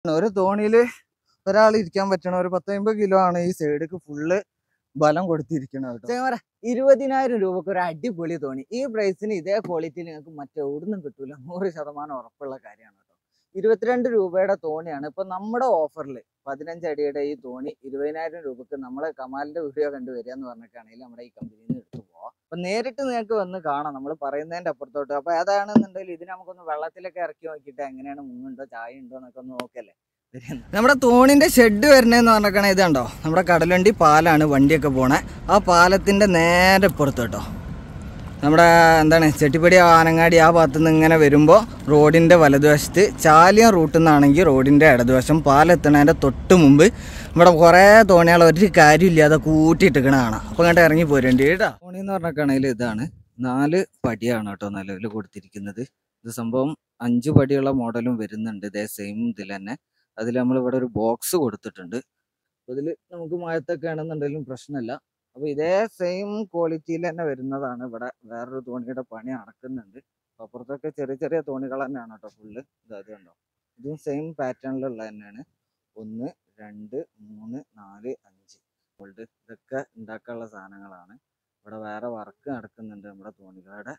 ഒരു തോണിയില് ഒരാൾ ഇരിക്കാൻ പറ്റണ ഒരു പത്തമ്പത് കിലോ ആണ് ഈ സൈഡിക്ക് ഫുള്ള് ബലം കൊടുത്തിരിക്കണത് കേട്ടോ ചങ്ങാരെ, ഇരുപതിനായിരം രൂപക്ക് ഒരു അടിപൊളി തോണി ഈ പ്രൈസിന് ഇതേ ക്വാളിറ്റി നിങ്ങൾക്ക് മറ്റെവിടുന്നും കിട്ടൂല നൂറ് ശതമാനം ഉറപ്പുള്ള കാര്യമാണ് കേട്ടോ ഇരുപത്തിരണ്ട് രൂപയുടെ തോണിയാണ് ഇപ്പൊ നമ്മുടെ ഓഫറിൽ പതിനഞ്ച് അടിയുടെ ഈ തോണി ഇരുപതിനായിരം രൂപക്ക് നമ്മളെ കമാലിന്റെ വീഡിയോ കണ്ടു വരിക എന്ന് പറഞ്ഞിട്ടാണെങ്കിൽ നമ്മുടെ ഈ കമ്പനിയിൽ നിന്ന് എടുത്തു പോവാം അപ്പൊ നേരിട്ട് നിങ്ങൾക്ക് വന്ന് കാണാം നമ്മൾ പറയുന്നതിന്റെ അപ്പുറത്തോട്ട് അപ്പൊ ഏതാണെന്നുണ്ടെങ്കിൽ ഇതിന് നമുക്കൊന്ന് വെള്ളത്തിലൊക്കെ ഇറക്കി നോക്കിയിട്ട് എങ്ങനെയാണ് മുങ്ങുണ്ടോ ചായ ഉണ്ടോ എന്നൊക്കെ ഒന്ന് നോക്കല്ലേ നമ്മുടെ തോണിന്റെ ഷെഡ് വരുന്നതെന്ന് പറഞ്ഞാൽ ഇതുണ്ടോ നമ്മുടെ കടലണ്ടി പാലാണ് വണ്ടിയൊക്കെ പോണേ ആ പാലത്തിന്റെ നേരെ പുറത്ത് കേട്ടോ നമ്മുടെ എന്താണ് ചെട്ടിപ്പടി ആനങ്ങാടി ആ ഭാഗത്തു നിന്ന് ഇങ്ങനെ വരുമ്പോൾ റോഡിൻ്റെ വലതുവശത്ത് ചാലിയം റൂട്ടിൽ നിന്നാണെങ്കിൽ റോഡിൻ്റെ ഇടതുവശം പാലെത്തണതിൻ്റെ തൊട്ട് മുമ്പ് ഇവിടെ കുറേ തോണികൾ ഒരു കാര്യമില്ലാതെ കൂട്ടിയിട്ടിക്കണ കാണാം അപ്പോൾ ഇങ്ങോട്ട് ഇറങ്ങി പോരേണ്ടി കേട്ടോ തോണി എന്ന് പറഞ്ഞിട്ടാണെങ്കിൽ ഇതാണ് നാല് പടിയാണ് കേട്ടോ നിലവിൽ കൊടുത്തിരിക്കുന്നത് ഇത് സംഭവം അഞ്ച് പടിയുള്ള മോഡലും വരുന്നുണ്ട് ഇതേ സെയിം ഇതിൽ തന്നെ അതിൽ നമ്മൾ ഇവിടെ ഒരു ബോക്സ് കൊടുത്തിട്ടുണ്ട് അപ്പോൾ ഇതിൽ നമുക്ക് മഴത്തൊക്കെ ആണെന്നുണ്ടെങ്കിലും പ്രശ്നമില്ല അപ്പോൾ ഇതേ സെയിം ക്വാളിറ്റിയിൽ തന്നെ വരുന്നതാണ് ഇവിടെ വേറൊരു തോണിയുടെ പണി നടക്കുന്നുണ്ട് അപ്പോൾ അപ്പുറത്തൊക്കെ ചെറിയ ചെറിയ തോണികൾ തന്നെയാണ് കേട്ടോ ഫുള്ള് ഇത് അത് കണ്ടോ ഇതും സെയിം പാറ്റേണിലുള്ള തന്നെയാണ് ഒന്ന് രണ്ട് മൂന്ന് നാല് അഞ്ച് ഗോൾഡ് ഇതൊക്കെ ഉണ്ടാക്കാനുള്ള സാധനങ്ങളാണ് ഇവിടെ വേറെ വർക്ക് നടക്കുന്നുണ്ട് നമ്മുടെ തോണികളുടെ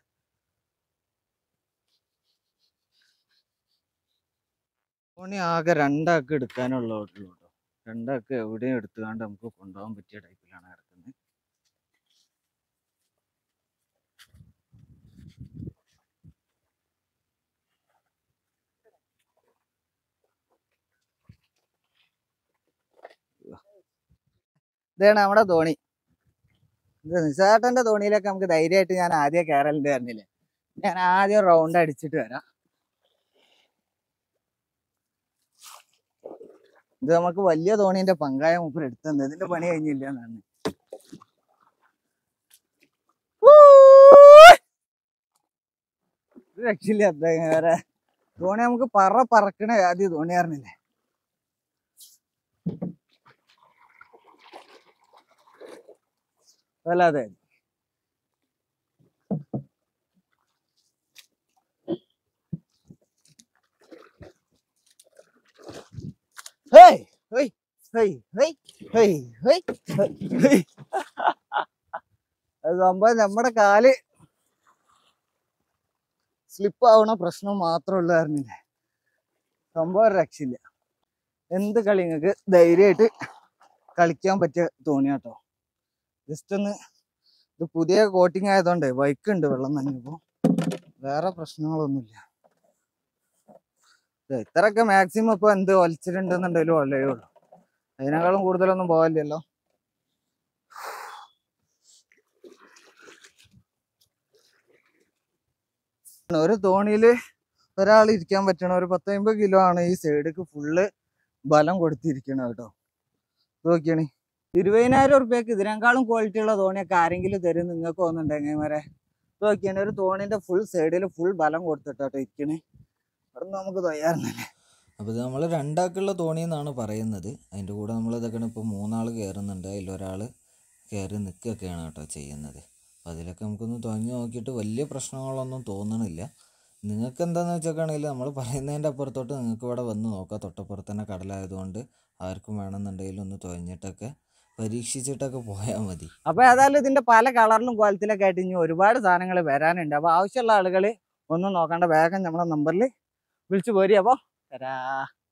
തോണി ആകെ രണ്ടാൾക്ക് എടുക്കാനുള്ളൂ കേട്ടോ രണ്ടാൾക്ക് എവിടെയും എടുത്തുകൊണ്ട് നമുക്ക് കൊണ്ടുപോകാൻ പറ്റിയ ടൈപ്പിലാണ് കിടക്കുന്നത് ഇതാണ് നമ്മുടെ തോണി ഇത് നിസാട്ടന്റെ തോണിയിലൊക്കെ നമുക്ക് ധൈര്യമായിട്ട് ഞാൻ ആദ്യം കയറലുണ്ട് പറഞ്ഞില്ലേ ഞാൻ ആദ്യം റൗണ്ട് അടിച്ചിട്ട് വരാം ഇത് നമുക്ക് വലിയ തോണീന്റെ പങ്കായ മൂപ്പർ എടുത്തത് ഇതിന്റെ പണി കഴിഞ്ഞില്ല എന്നാണ് ഒരു രക്ഷയില്ല അദ്ദേഹം വേറെ തോണി നമുക്ക് പറ പറക്കണ ആദ്യം തോണി അറിഞ്ഞില്ലേ വല്ലാതെ hey hey hey hey hey hey hey അത് സംഭവം നമ്മുടെ കാല് സ്ലിപ്പ് ആവണ പ്രശ്നം മാത്രമേ ഉള്ളായിരുന്നില്ലേ സംഭവം ഒരു രക്ഷയില്ല എന്ത് കളി നിങ്ങൾക്ക് ധൈര്യമായിട്ട് കളിക്കാൻ പറ്റിയ തോണിയാട്ടോ ജസ്റ്റ് ഒന്ന് ഇത് പുതിയ കോട്ടിങ് ആയതുകൊണ്ട് ബൈക്ക് ഉണ്ട് വെള്ളം നനഞ്ഞപ്പോ വേറെ പ്രശ്നങ്ങളൊന്നുമില്ല ഇത് ഇത്രയൊക്കെ മാക്സിമം ഇപ്പൊ എന്ത് ഒലിച്ചിട്ടുണ്ടെന്നുണ്ടെങ്കിലും ഉള്ളേ ഉള്ളൂ അതിനേക്കാളും കൂടുതലൊന്നും പോവില്ലല്ലോ ഒരു തോണിയില് ഒരാൾ ഇരിക്കാൻ പറ്റണ ഒരു പത്തമ്പത് കിലോ ആണ് ഈ സൈഡിക്ക് ഫുള്ള് ബലം കൊടുത്തിരിക്കണത് കേട്ടോ ഇത് നോക്കിയാണ് ഇരുപതിനായിരം ഉറുപ്പ്യക്ക് ഇതിനേക്കാളും ക്വാളിറ്റി ഉള്ള തോണിയൊക്കെ ആരെങ്കിലും തരും നിങ്ങൾക്ക് തോന്നുന്നുണ്ടെങ്കിൽ വരെ ഇത് നോക്കിയാണ് ഒരു തോണിന്റെ ഫുൾ സൈഡിൽ ഫുൾ ബലം കൊടുത്തിട്ടോ ഇരിക്കണേ അവിടെ നമുക്ക് തയ്യാറുന്നല്ലേ അപ്പോൾ ഇത് നമ്മൾ രണ്ടാൾക്കുള്ള തോണി എന്നാണ് പറയുന്നത് അതിൻ്റെ കൂടെ നമ്മൾ ഇതൊക്കെയാണ് ഇപ്പോൾ മൂന്നാൾ കയറുന്നുണ്ട് അതിലൊരാൾ കയറി നിൽക്കുകയൊക്കെയാണ് കേട്ടോ ചെയ്യുന്നത് അപ്പോൾ അതിലൊക്കെ നമുക്കൊന്ന് തുഴഞ്ഞു നോക്കിയിട്ട് വലിയ പ്രശ്നങ്ങളൊന്നും തോന്നണില്ല നിങ്ങൾക്ക് എന്താണെന്ന് വെച്ചൊക്കെയാണെങ്കിൽ നമ്മൾ പറയുന്നതിൻ്റെ അപ്പുറത്തോട്ട് നിങ്ങൾക്ക് ഇവിടെ വന്ന് നോക്കാം തൊട്ടപ്പുറത്ത് തന്നെ കടലായതുകൊണ്ട് ആർക്കും വേണമെന്നുണ്ടെങ്കിൽ ഒന്ന് തുഴഞ്ഞിട്ടൊക്കെ പരീക്ഷിച്ചിട്ടൊക്കെ പോയാൽ മതി അപ്പൊ ഏതായാലും ഇതിന്റെ പല കളറിലും ക്വാളിറ്റിയിലൊക്കെ ആയിട്ട് ഇനി ഒരുപാട് സാധനങ്ങൾ വരാനുണ്ട് അപ്പൊ ആവശ്യമുള്ള ആളുകൾ ഒന്നും നോക്കണ്ട വേഗം നമ്മളെ നമ്പറിൽ വിളിച്ചു പോരി അപ്പൊ തരാ